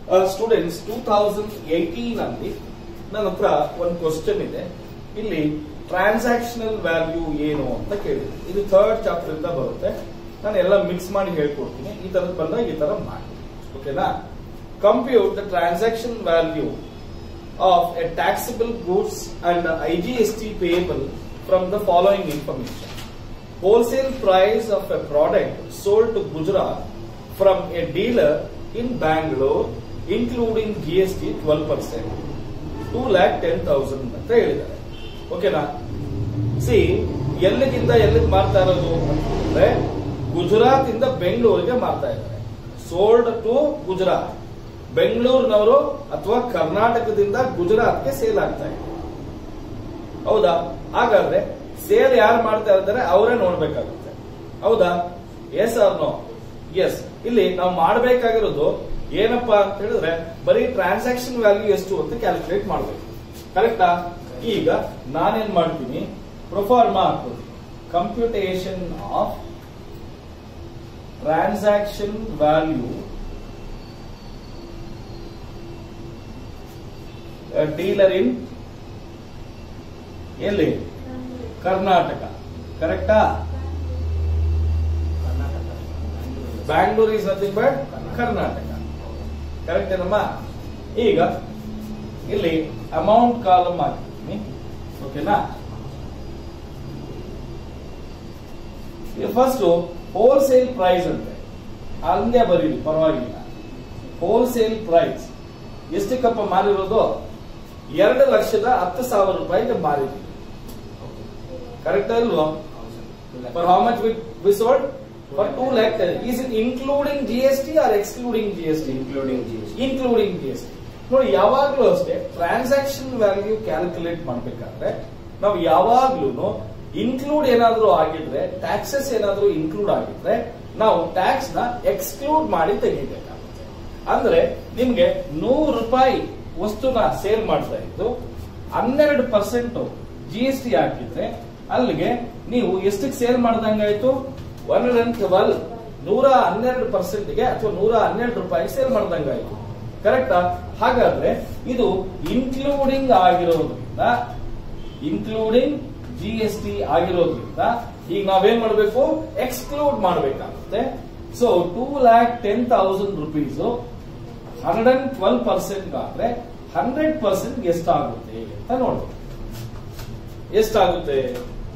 Students two thousand eighteen ಅಲ್ಲಿ ನನ್ನ ಹತ್ರ ಒಂದು ಕ್ವಶನ್ ಇದೆ ಇಲ್ಲಿ ಟ್ರಾನ್ಸಾಕ್ಷನಲ್ ವ್ಯಾಲ್ಯೂ ಏನು ಅಂತ ಕೇಳಿದೆ ಇದು ಥರ್ಡ್ ಚಾಪ್ಟರ್ ಇಂದ ಬರುತ್ತೆ ನಾನು ಎಲ್ಲ ಮಿಕ್ಸ್ ಮಾಡಿ ಹೇಳ್ಕೊಡ್ತೀನಿ ಈ ತರದ್ ಬಂದಾಗ ಈ ತರ ಮಾಡಿ ಓಕೆನಾ compute the transaction value of a taxable goods and IGST payable from the following information wholesale price of a product sold to Gujarat from a dealer in Bangalore, including GST 12%, 2 lakh 10,000 ಅಂತ ಹೇಳಿದ್ದಾರೆ ಓಕೆನಾ C ಎಲ್ಲಿಗಿಂದ ಎಲ್ಲಿಗೆ ಮಾರ್ತಾ ಇರೋದು ಅಂತಂದ್ರೆ ಗುಜರಾತ್ ಇಂದ ಬೆಂಗಳೂರಿಗೆ ಮಾರ್ತಾ ಇದ್ದಾರೆ ಸೋಲ್ಡ್ ಟು ಗುಜರಾತ್ ಬೆಂಗಳೂರಿನವರು ಅಥವಾ ಕರ್ನಾಟಕದಿಂದ ಗುಜರಾತ್ಗೆ ಸೇಲ್ ಆಗ್ತಾ ಇದೆ ಹೌದಾ ಹಾಗಾದ್ರೆ ಸೇಲ್ ಯಾರು ಮಾಡ್ತಾ ಇರ್ತಾರೆ ಅವರೇ ನೋಡ್ಬೇಕಾಗುತ್ತೆ ಹೌದಾ ಎಸ್ ಆರ್ ನೋ ಎಸ್ ಇಲ್ಲಿ ನಾವು ಮಾಡಬೇಕಾಗಿರೋದು ಏನಪ್ಪಾ ಅಂತ ಹೇಳಿದ್ರೆ ಬರೀ ಟ್ರಾನ್ಸಾಕ್ಷನ್ ವ್ಯಾಲ್ಯೂ ಎಷ್ಟು ಅಂತ ಕ್ಯಾಲ್ಕುಲೇಟ್ ಮಾಡಬೇಕು ಕರೆಕ್ಟಾ ಈಗ ನಾನೇನ್ ಮಾಡ್ತೀನಿ ಪ್ರೊಫಾರ್ಮಾ ಹಾಕ್ತೀನಿ computation of transaction value dealer in ಎಲ್ಲಿ ಕರ್ನಾಟಕ ಕರೆಕ್ಟಾ Bangalore is nothing but Karnataka correct ಏನಮ್ಮ ಈಗ ಇಲ್ಲಿ ಅಮೌಂಟ್ ಕಾಲಮ್ ಹಾಕಿದ್ದೀನಿ ಓಕೆನಾ ಫಸ್ಟ್ ಹೋಲ್ಸೇಲ್ ಪ್ರೈಸ್ ಅಂತೆ ಹಂಗೆ ಬರೀರಿ ಪರವಾಗಿಲ್ಲ ಹೋಲ್ಸೇಲ್ ಪ್ರೈಸ್ ಎಷ್ಟಕ್ಕಪ್ಪ ಮಾರಿರೋದು ಎರಡು ಲಕ್ಷದ ಹತ್ತು ಸಾವಿರ ರೂಪಾಯಿಗೆ ಮಾರಿದ್ವಿ ಕರೆಕ್ಟ್ ಅಲ್ವಾ for how much we sold for two lakh is it including G S T or excluding G S T including GST. Including G S T ನೋಡಿ ಯಾವಾಗ್ಲೂ ಅಷ್ಟೇ ಟ್ರಾನ್ಸಾಕ್ಷನ್ ವ್ಯಾಲ್ಯೂ ಕ್ಯಾಲ್ಕುಲೇಟ್ ಮಾಡ್ಬೇಕಾದ್ರೆ ನಾವು ಯಾವಾಗ್ಲೂ ಇನ್ಕ್ಲೂಡ್ ಏನಾದ್ರೂ ಆಗಿದ್ರೆ ಟ್ಯಾಕ್ಸಸ್ ಏನಾದ್ರೂ ಇನ್ಕ್ಲೂಡ್ ಆಗಿದ್ರೆ ನಾವು ಟ್ಯಾಕ್ಸ್ ನ ಎಕ್ಸ್ಕ್ಲೂಡ್ ಮಾಡಿ ತೆಗಿಬೇಕಾಗುತ್ತೆ ಅಂದ್ರೆ ನಿಮ್ಗೆ ನೂರು ರೂಪಾಯಿ ವಸ್ತುನ ಸೇಲ್ ಮಾಡ್ತಾ ಇದ್ದು ಹನ್ನೆರಡು ಪರ್ಸೆಂಟ್ ಜಿ ಎಸ್ ಟಿ ಹಾಕಿದ್ರೆ ಅಲ್ಲಿಗೆ ನೀವು ಎಷ್ಟಕ್ಕೆ ಸೇಲ್ ಮಾಡ್ದಂಗಾಯ್ತು ಒನ್ ಹಂಡ್ರೆಡ್ ಅಂಡ್ ಟ್ವೆಲ್ ನೂರ ಹನ್ನೆರಡು ಪರ್ಸೆಂಟ್ಗೆ ಅಥವಾ ನೂರ ಹನ್ನೆರಡು ರೂಪಾಯಿ ಸೇಲ್ ಮಾಡ್ದಂಗಾಯ್ತು ಕರೆಕ್ಟಾ ಹಾಗಾದ್ರೆ ಇದು ಇನ್ಕ್ಲೂಡಿಂಗ್ ಆಗಿರೋದ್ರಿಂದ ಇನ್ಕ್ಲೂಡಿಂಗ್ ಜಿ ಎಸ್ ಟಿ ಆಗಿರೋದ್ರಿಂದ ಈಗ ನಾವೇನ್ ಮಾಡಬೇಕು ಎಕ್ಸ್ಕ್ಲೂಡ್ ಮಾಡಬೇಕಾಗುತ್ತೆ so two lakh ten thousand rupees hundred and twelve percent ಆದ್ರೆ ಹಂಡ್ರೆಡ್ ಪರ್ಸೆಂಟ್ ಎಷ್ಟಾಗುತ್ತೆ ಅಂತ ನೋಡ್ಬೇಕು ಎಷ್ಟಾಗುತ್ತೆ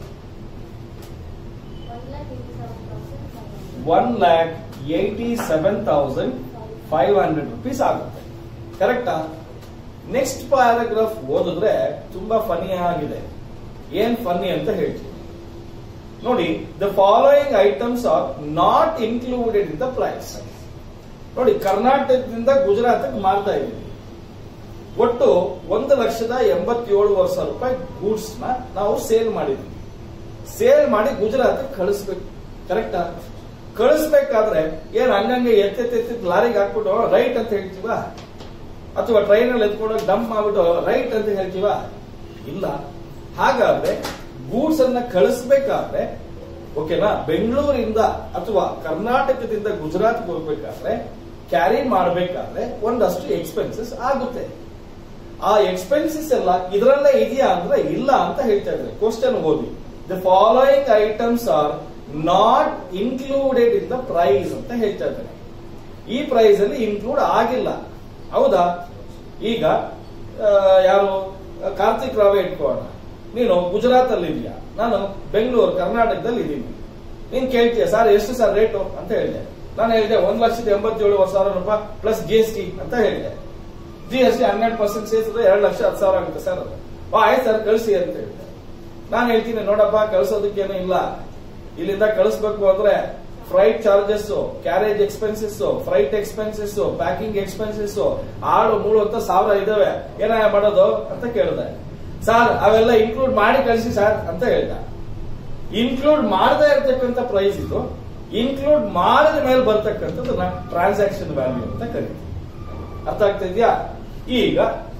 one lakh eighty seven thousand five hundred rupees ಆಗುತ್ತೆ ಕರೆಕ್ಟಾ ನೆಕ್ಸ್ಟ್ ಪ್ಯಾರಾಗ್ರಾಫ್ ಓದಿದ್ರೆ ತುಂಬಾ ಫನಿ ಆಗಿದೆ ಏನ್ ಫನ್ನಿ ಅಂತ ಹೇಳ್ತೀನಿ ನೋಡಿ the following items are not included in the price ನೋಡಿ ಕರ್ನಾಟಕದಿಂದ ಗುಜರಾತ್ಗೆ ಮಾರ್ತಾ ಇದ್ದೀವಿ ಒಟ್ಟು ಒಂದು ಲಕ್ಷದ ಎಂಬತ್ತೇಳುವರೆ ಸಾವಿರ ರೂಪಾಯಿ ಗೂಡ್ಸ್ ನ ನಾವು ಸೇಲ್ ಮಾಡಿದ್ವಿ ಸೇಲ್ ಮಾಡಿ ಗುಜರಾತ್ ಕಳಿಸ್ಬೇಕು ಕರೆಕ್ಟಾ ಕಳಿಸ್ಬೇಕಾದ್ರೆ ಏನ್ ಹಂಗಂಗೆ ಎತ್ತೆತ್ತೆತ್ತಿ ಲಾರಿಗೆ ಹಾಕ್ಬಿಟ್ಟು ರೈಟ್ ಅಂತ ಹೇಳ್ತೀವ ಅಥವಾ ಟ್ರೈನ್ ಅಲ್ಲಿ ಎತ್ಕೊಂಡು ಡಂಪ್ ಮಾಡ್ಬಿಟ್ಟು ರೈಟ್ ಅಂತ ಹೇಳ್ತೀವ ಇಲ್ಲ ಹಾಗಾದ್ರೆ ಗೂಡ್ಸ್ ಅನ್ನ ಕಳಿಸ್ಬೇಕಾದ್ರೆ ಓಕೆನಾ ಬೆಂಗಳೂರಿಂದ ಅಥವಾ ಕರ್ನಾಟಕದಿಂದ ಗುಜರಾತ್ ಹೋಗ್ಬೇಕಾದ್ರೆ ಕ್ಯಾರಿ ಮಾಡಬೇಕಾದ್ರೆ ಒಂದಷ್ಟು ಎಕ್ಸ್ಪೆನ್ಸಸ್ ಆಗುತ್ತೆ ಆ ಎಕ್ಸ್ಪೆನ್ಸಸ್ ಎಲ್ಲ ಇದರಲ್ಲೇ ಇದೆಯಾ ಅಂದ್ರೆ ಇಲ್ಲ ಅಂತ ಹೇಳ್ತಾ ಇದ್ದಾರೆ ಕ್ವಶನ್ ಓದಿ the following items are not included in the price ಅಂತ ಹೇಳ್ತಾ ಇದ್ದಾರೆ ಈ ಪ್ರೈಸ್ ಅಲ್ಲಿ ಇನ್ಕ್ಲೂಡ್ ಆಗಿಲ್ಲ ಹೌದಾ ಈಗ ಆ, ಯಾರು ಕಾರ್ತಿಕ್ ರಾವೆ ಇಟ್ಕೋಣ ನೀನು ಗುಜರಾತ್ ಅಲ್ಲಿ ಇದೆಯಾ ನಾನು ಬೆಂಗಳೂರು ಕರ್ನಾಟಕದಲ್ಲಿ ಇದ್ದೀನಿ ನೀನ್ ಕೇಳ್ತೀಯ ಸರ್ ಎಷ್ಟು ಸರ್ ರೇಟು ಅಂತ ಹೇಳಿದೆ ನಾನು ಹೇಳಿದೆ ಒಂದ್ ಲಕ್ಷದ ಎಂಬತ್ತೇಳು ಸಾವಿರ ರೂಪಾಯಿ ಪ್ಲಸ್ ಜಿ ಎಸ್ ಟಿ ಅಂತ ಹೇಳಿದೆ ಜಿ ಎಸ್ ಟಿ ಹನ್ನೆರಡು ಪರ್ಸೆಂಟ್ ಸೇರಿಸಿದ್ರೆ ಎರಡು ಲಕ್ಷ ಹತ್ತು ಸಾವಿರ ಆಗುತ್ತೆ ಸರ್ ಅದು ಓ, ಆಯ್ತು ಸರ್ ಕಳಿಸಿ ಅಂತ ಹೇಳಿದೆ ನಾನು ಹೇಳ್ತೀನಿ ನೋಡಪ್ಪ ಕಳಿಸೋದಕ್ಕೇನು ಇಲ್ಲ ಇಲ್ಲಿಂದ ಕಳಿಸ್ಬೇಕು ಅಂದ್ರೆ freight charges carriage expenses freight expenses packing expenses ಆಳು ಮೂಳು ಅಂತ ಸಾವಿರ ಇದಾವೆ ಏನ ಮಾಡೋದು ಅಂತ ಕೇಳಿದೆ ಸರ್ ಅವೆಲ್ಲ ಇನ್ಕ್ಲೂಡ್ ಮಾಡಿ ಕಳಿಸಿ ಸರ್ ಅಂತ ಹೇಳ್ದ ಇನ್ಕ್ಲೂಡ್ ಮಾಡದೇ ಇರತಕ್ಕಂತ ಪ್ರೈಸ್ ಇದು ಇನ್ಕ್ಲೂಡ್ ಮಾಡಿದ ಮೇಲೆ ಬರ್ತಕ್ಕಂಥದ್ದನ್ನ ಟ್ರಾನ್ಸಾಕ್ಷನ್ ವ್ಯಾಲ್ಯೂ ಅಂತ ಕರಿತೀವಿ ಅರ್ಥ ಆಗ್ತಾ ಇದೆಯಾ ಈಗ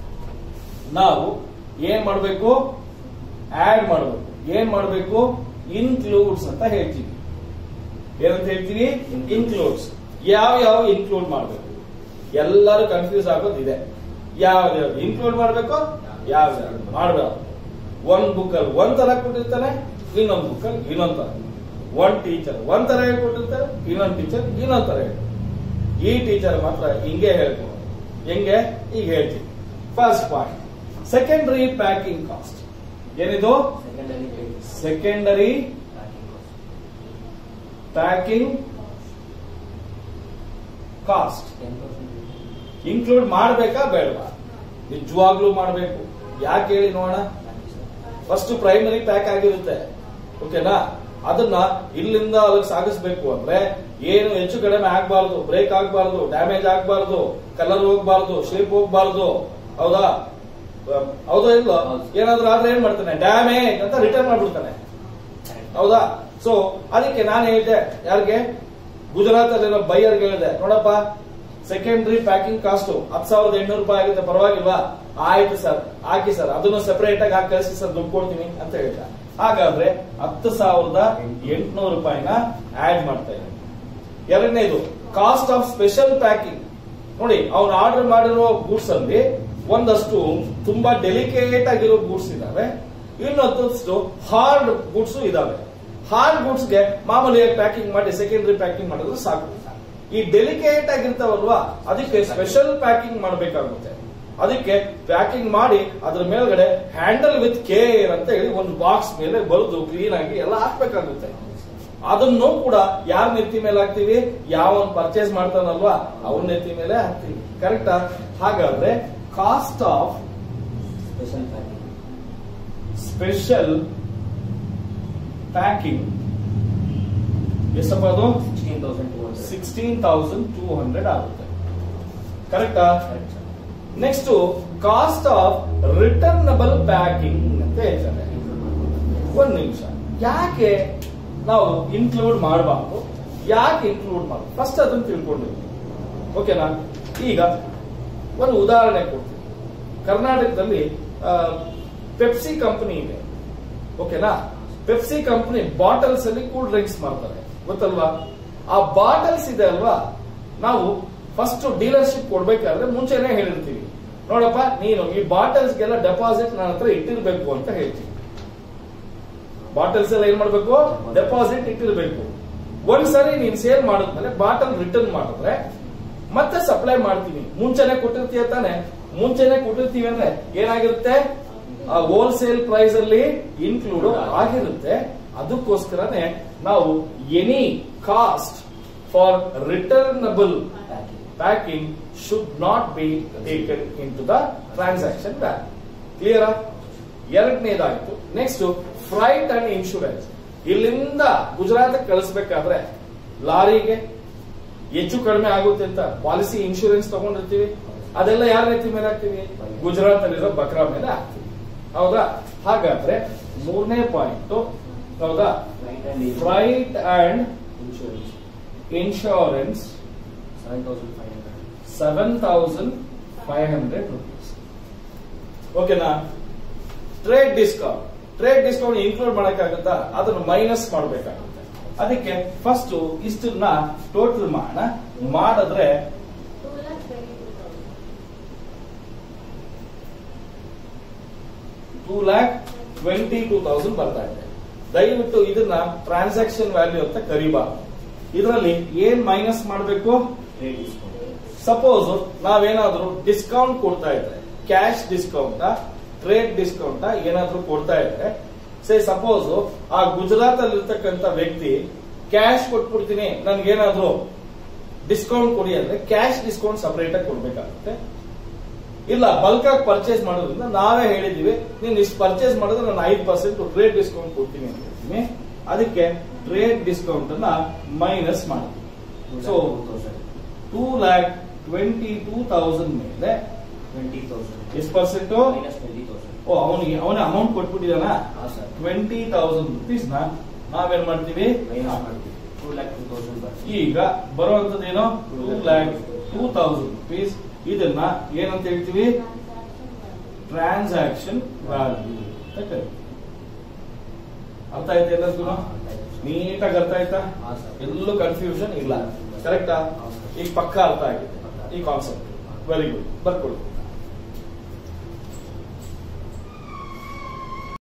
ನಾವು ಏನ್ ಮಾಡಬೇಕು ಆಡ್ ಮಾಡಬೇಕು ಏನ್ ಮಾಡಬೇಕು ಇನ್ಕ್ಲೂಡ್ಸ್ ಅಂತ ಹೇಳ್ತೀವಿ ಏನಂತ ಹೇಳ್ತೀವಿ ಇನ್ಕ್ಲೂಡ್ಸ್ ಯಾವ ಯಾವ ಇನ್ಕ್ಲೂಡ್ ಮಾಡಬೇಕು ಎಲ್ಲರೂ ಕನ್ಫ್ಯೂಸ್ ಆಗೋದು ಇದೆ ಯಾವ್ದು ಯಾವ್ದು ಇನ್ಕ್ಲೂಡ್ ಮಾಡ್ಬೇಕು ಯಾವ್ದು ಯಾವ್ದು ಮಾಡ್ಬೇಕು ಒಂದ್ ಬುಕ್ ಅಲ್ಲಿ ಒಂದ್ ತರ ಕೊಟ್ಟಿರ್ತಾನೆ ಇನ್ನೊಂದ್ ಬುಕ್ ಅಲ್ಲಿ ಇನ್ನೊಂದ್ ತರ ಒಂದ್ ಟೀಚರ್ ಒಂದ್ ತರ ಹೇಳ್ಕೊಟ್ಟಿರ್ತಾರೆ ಇನ್ನೊಂದ್ ಟೀಚರ್ ಇನ್ನೊಂದ್ ತರ ಹೇಳ್ತಾರೆ ಈ ಟೀಚರ್ ಮಾತ್ರ ಹಿಂಗೆ ಹೇಳ್ಕೊಡೋದು ಹೆಂಗೆ ಈಗ ಹೇಳ್ತೀನಿ first point secondary packing cost ಏನಿದು secondary secondary packing cost ten percent include ಮಾಡ್ಬೇಕಾ ಬೇಡವಾ ನಿಜವಾಗ್ಲೂ ಮಾಡ್ಬೇಕು ಯಾಕೆ ಹೇಳಿ ನೋಡೋಣ ಫಸ್ಟ್ ಪ್ರೈಮರಿ ಪ್ಯಾಕ್ ಆಗಿರುತ್ತೆ ಓಕೆನಾ ಅದನ್ನ ಇಲ್ಲಿಂದ ಅಲ್ಲಿಗೆ ಸಾಗಿಸ್ಬೇಕು ಅಂದ್ರೆ ಏನು ಹೆಚ್ಚು ಕಡಿಮೆ ಆಗ್ಬಾರ್ದು ಬ್ರೇಕ್ ಆಗ್ಬಾರ್ದು ಡ್ಯಾಮೇಜ್ ಆಗ್ಬಾರ್ದು ಕಲರ್ ಹೋಗ್ಬಾರ್ದು ಶೇಪ್ ಹೋಗ್ಬಾರ್ದು ಹೌದಾ ಅಹ್, ಹೌದಾ ಇಲ್ಲ ಹೌದು. ಏನಾದ್ರೂ ಆದ್ರೆ ಏನ್ ಮಾಡ್ತಾನೆ ಡ್ಯಾಮೇಜ್ ಅಂತ ರಿಟರ್ನ್ ಮಾಡ್ಬಿಡ್ತಾನೆ ಹೌದಾ ಸೊ ಅದಕ್ಕೆ ನಾನು ಹೇಳಿದೆ ಯಾರಿಗೆ ಗುಜರಾತ್ ಅಲ್ಲಿರೋ ಬೈಯರ್ಗೆ ಹೇಳಿದೆ ನೋಡಪ್ಪ ಸೆಕೆಂಡರಿ ಪ್ಯಾಕಿಂಗ್ ಕಾಸ್ಟ್ ಹತ್ತು ಸಾವಿರದ ಎಂಟುನೂರು ರೂಪಾಯಿ ಆಗುತ್ತೆ ಪರವಾಗಿಲ್ವಾ ಆಯ್ತು ಸರ್ ಹಾಕಿ ಸರ್ ಅದನ್ನು ಸೆಪರೇಟ್ ಆಗಿ ಹಾಕಿ ಕಳಿಸಿ ಸರ್ ದುಡ್ಡು ಕೊಡ್ತೀನಿ ಅಂತ ಹೇಳಿದ ಹಾಗಾದ್ರೆ ಹತ್ತು ಸಾವಿರದ ಎಂಟುನೂರು ರೂಪಾಯಿನ ಆಡ್ ಮಾಡ್ತಾ ಇದ್ದೀನಿ ಎರಡನೇದು ಕಾಸ್ಟ್ ಆಫ್ ಸ್ಪೆಷಲ್ ಪ್ಯಾಕಿಂಗ್ ನೋಡಿ ಅವ್ನು ಆರ್ಡರ್ ಮಾಡಿರೋ ಗೂಡ್ಸ್ ಅಲ್ಲಿ ಒಂದಷ್ಟು ತುಂಬಾ ಡೆಲಿಕೇಟ್ ಆಗಿರೋ ಗೂಡ್ಸ್ ಇದಾವೆ ಇನ್ನೊಂದಷ್ಟು ಹಾರ್ಡ್ ಗೂಡ್ಸ್ ಇದಾವೆ ಹಾರ್ಡ್ ಗೂಡ್ಸ್ ಗೆ ಮಾಮೂಲಿಯಾಗಿ ಪ್ಯಾಕಿಂಗ್ ಮಾಡಿ ಸೆಕೆಂಡರಿ ಪ್ಯಾಕಿಂಗ್ ಮಾಡಿದ್ರೆ ಸಾಕು ಈ ಡೆಲಿಕೇಟ್ ಆಗಿರ್ತಾವಲ್ವಾ ಅದಕ್ಕೆ ಸ್ಪೆಷಲ್ ಪ್ಯಾಕಿಂಗ್ ಮಾಡಬೇಕಾಗುತ್ತೆ ಅದಕ್ಕೆ ಪ್ಯಾಕಿಂಗ್ ಮಾಡಿ ಅದ್ರ ಮೇಲ್ಗಡೆ ಹ್ಯಾಂಡಲ್ ವಿತ್ ಕೇರ್ ಅಂತ ಹೇಳಿ ಒಂದು ಬಾಕ್ಸ್ ಮೇಲೆ ಬರೆದು ಕ್ಲೀನ್ ಆಗಿ ಎಲ್ಲ ಹಾಕ್ಬೇಕಾಗುತ್ತೆ ಅದನ್ನು ಕೂಡ ಯಾರ ನೆತ್ತಿ ಮೇಲೆ ಹಾಕ್ತಿವಿ ಯಾವ ಪರ್ಚೇಸ್ ಮಾಡ್ತಾನಲ್ವಾ ಅವನ ನೆತ್ತಿ ಮೇಲೆ ಹಾಕ್ತಿವಿ ಕರೆಕ್ಟಾ ಹಾಗಾದ್ರೆ cost of special packing special packing ಎಷ್ಟಪ್ಪ ಅದು sixteen thousand two hundred sixteen thousand two hundred ಆಗುತ್ತೆ ಕರೆಕ್ಟಾ next cost of returnable packing ಅಂತ ಹೇಳ್ತಾರೆ ಒಂದ್ ನಿಮಿಷ ಯಾಕೆ ನಾವು ಇನ್ಕ್ಲೂಡ್ ಮಾಡಬಾರ್ದು ಯಾಕೆ ಇನ್ಕ್ಲೂಡ್ ಮಾಡಿ ಫಸ್ಟ್ ಅದನ್ನ ತಿಳ್ಕೊಂಡಿರ್ತೀವಿ ಓಕೆನಾ ಈಗ ಒಂದು ಉದಾಹರಣೆ ಕೊಡ್ತೀನಿ ಕರ್ನಾಟಕದಲ್ಲಿ ಪೆಪ್ಸಿ ಕಂಪನಿ ಇದೆ ಓಕೆನಾ ಪೆಪ್ಸಿ ಕಂಪನಿ ಬಾಟಲ್ಸ್ ಅಲ್ಲಿ ಕೂಲ್ ಡ್ರಿಂಕ್ಸ್ ಮಾಡ್ತಾರೆ ಗೊತ್ತಲ್ವಾ ಆ ಬಾಟಲ್ಸ್ ಇದೆ ಅಲ್ವಾ ನಾವು ಫಸ್ಟ್ ಡೀಲರ್ಶಿಪ್ ಕೊಡ್ಬೇಕಾದ್ರೆ ಮುಂಚೆನೆ ಹೇಳಿರ್ತೀವಿ ನೋಡಪ್ಪ ನೀನು ಈ ಬಾಟಲ್ಸ್ಗೆಲ್ಲ ಡೆಪಾಸಿಟ್ ನನ್ನ ಹತ್ರ ಇಟ್ಟಿರ್ಬೇಕು ಅಂತ ಹೇಳ್ತೀವಿ ಬಾಟಲ್ಸ್ ಎಲ್ಲ ಏನ್ ಮಾಡ್ಬೇಕು ಡೆಪಾಸಿಟ್ ಇಟ್ಟಿರ್ಬೇಕು ಒಂದ್ಸರಿ ನೀನ್ ಸೇಲ್ ಮಾಡಿದ್ಮೇಲೆ ಬಾಟಲ್ ರಿಟರ್ನ್ ಮಾಡಿದ್ರೆ ಮತ್ತೆ ಸಪ್ಲೈ ಮಾಡ್ತೀನಿ ಮುಂಚೆನೆ ಕೊಟ್ಟಿರ್ತೀಯ ತಾನೆ ಮುಂಚೆನೆ ಕೊಟ್ಟಿರ್ತೀವಿ ಅಂದ್ರೆ ಏನಾಗಿರುತ್ತೆ ಆ ಹೋಲ್ಸೇಲ್ ಪ್ರೈಸ್ ಅಲ್ಲಿ ಇನ್ಕ್ಲೂಡ್ ಆಗಿರುತ್ತೆ ಅದಕ್ಕೋಸ್ಕರನೇ ನಾವು any cost for returnable packing packing should not be taken in to the transaction value ಕ್ಲಿಯರಾ ಎರಡನೇದಾಯ್ತು ನೆಕ್ಸ್ಟ್ ಫ್ರೈಟ್ ಅಂಡ್ ಇನ್ಶೂರೆನ್ಸ್ ಇಲ್ಲಿಂದ ಗುಜರಾತ್ ಕಳಿಸ್ಬೇಕಾದ್ರೆ ಲಾರಿಗೆ ಹೆಚ್ಚು ಕಡಿಮೆ ಆಗುತ್ತೆ ಅಂತ ಪಾಲಿಸಿ ಇನ್ಶೂರೆನ್ಸ್ ತಗೊಂಡಿರ್ತೀವಿ ಅದೆಲ್ಲ ಯಾರ ರೀತಿ ಮೇಲೆ ಹಾಕ್ತಿವಿ ಗುಜರಾತ್ ಅಲ್ಲಿರೋ ಬಕ್ರಾ ಮೇಲೆ ಹಾಕ್ತಿವಿ ಹೌದಾ ಹಾಗಾದ್ರೆ ಮೂರನೇ ಪಾಯಿಂಟ್ ಹೌದಾ flight and freight and insurance insurance seven thousand five hundred seven thousand five hundred rupees ಓಕೆನಾ trade discount trade discount include ಮಾಡಕ್ಕಾಗುತ್ತಾ ಅದನ್ನು ಮೈನಸ್ ಮಾಡಬೇಕಾಗುತ್ತೆ ಅದಕ್ಕೆ ಫಸ್ಟ್ ಇಷ್ಟನ್ನ ಟೋಟಲ್ ಮಾಡೋಣ ಮಾಡಿದ್ರೆ two lakh twenty two thousand ಬರ್ತಾ ಇದೆ ದಯವಿಟ್ಟು ಇದನ್ನ ಟ್ರಾನ್ಸಾಕ್ಷನ್ ವ್ಯಾಲ್ಯೂ ಅಂತ ಕರಿಬಾರ್ದು ಇದರಲ್ಲಿ ಏನ್ ಮೈನಸ್ ಮಾಡಬೇಕು ಟ್ರೇಡ್ ಡಿಸ್ಕೌಂಟ್ ಸಪೋಸ್ ನಾವೇನಾದ್ರೂ ಡಿಸ್ಕೌಂಟ್ ಕೊಡ್ತಾ ಇದ್ರೆ ಕ್ಯಾಶ್ ಡಿಸ್ಕೌಂಟ್ ಟ್ರೇಡ್ ಡಿಸ್ಕೌಂಟ್ ಏನಾದ್ರೂ ಕೊಡ್ತಾ ಇದ್ರೆ ಸೇ ಸಪೋಸ್ ಆ ಗುಜರಾತ್ ಅಲ್ಲಿ ಇರ್ತಕ್ಕಂತ ವ್ಯಕ್ತಿ ಕ್ಯಾಶ್ ಕೊಟ್ಬಿಡ್ತೀನಿ ನನ್ಗೇನಾದ್ರೂ ಡಿಸ್ಕೌಂಟ್ ಕೊಡಿ ಅಂದ್ರೆ ಕ್ಯಾಶ್ ಡಿಸ್ಕೌಂಟ್ ಸಪರೇಟ್ ಆಗಿ ಕೊಡ್ಬೇಕಾಗುತ್ತೆ ಇಲ್ಲ ಬಲ್ಕ್ ಆಗಿ ಪರ್ಚೇಸ್ ಮಾಡೋದ್ರಿಂದ ನಾವೇ ಹೇಳಿದೀವಿ ನೀನ್ ಇಷ್ಟು ಪರ್ಚೇಸ್ ಮಾಡಿದ್ರೆ ನಾನು ಐದು ಪರ್ಸೆಂಟ್ ಟ್ರೇಡ್ ಡಿಸ್ಕೌಂಟ್ ಕೊಡ್ತೀನಿ ಅಂತ ಹೇಳ್ತೀನಿ ಅದಕ್ಕೆ ಟ್ರೇಡ್ ಡಿಸ್ಕೌಂಟ್ ಅನ್ನ ಮೈನಸ್ ಮಾಡಿ so thousand two lakh twenty two thousand ಮೇಲೆ ಟ್ವೆಂಟಿ ತೌಸಂಡ್ ಎಷ್ಟು ಪರ್ಸೆಂಟ್ ಮೈನಸ್ ಟ್ವೆಂಟಿ ತೌಸಂಡ್ ಓ ಅವನಿಗೆ ಅವನ ಅಮೌಂಟ್ ಕೊಟ್ಬಿಟ್ಟಿದಾನ ಹಾಂ ಸರ್ ಟ್ವೆಂಟಿ ತೌಸಂಡ್ ರುಪೀಸ್ ನ ನಾವೇನ್ ಮಾಡ್ತೀವಿ ಮೈನಸ್ ಮಾಡ್ತೀವಿ ಟೂ ಲ್ಯಾಕ್ ಟೂ ತೌಸಂಡ್ ಬರ್ತದೆ ಈಗ ಬರುವಂತದ್ದೇನು two lakh two thousand rupees ಇದನ್ನ ಏನಂತ ಹೇಳ್ತೀವಿ ಟ್ರಾನ್ಸಾಕ್ಷನ್ ವ್ಯಾಲ್ಯೂ ಅಂತ ಕರಿತೀವಿ ಅರ್ಥ ಆಯ್ತಾ ಎಲ್ಲರಿಗೂ ನೀಟಾಗಿ ಅರ್ಥ ಆಯ್ತಾ ಹಾಂ ಸರ್ ಎಲ್ಲೂ ಕನ್ಫ್ಯೂಷನ್ ಇಲ್ಲ ಕರೆಕ್ಟಾ ಈಗ ಪಕ್ಕ ಅರ್ಥ ಆಗಿದೆ ಈ ಕಾನ್ಸೆಪ್ಟ್ ವೆರಿ ಗುಡ್ ಬರ್ಕೊಳ್ಳಿ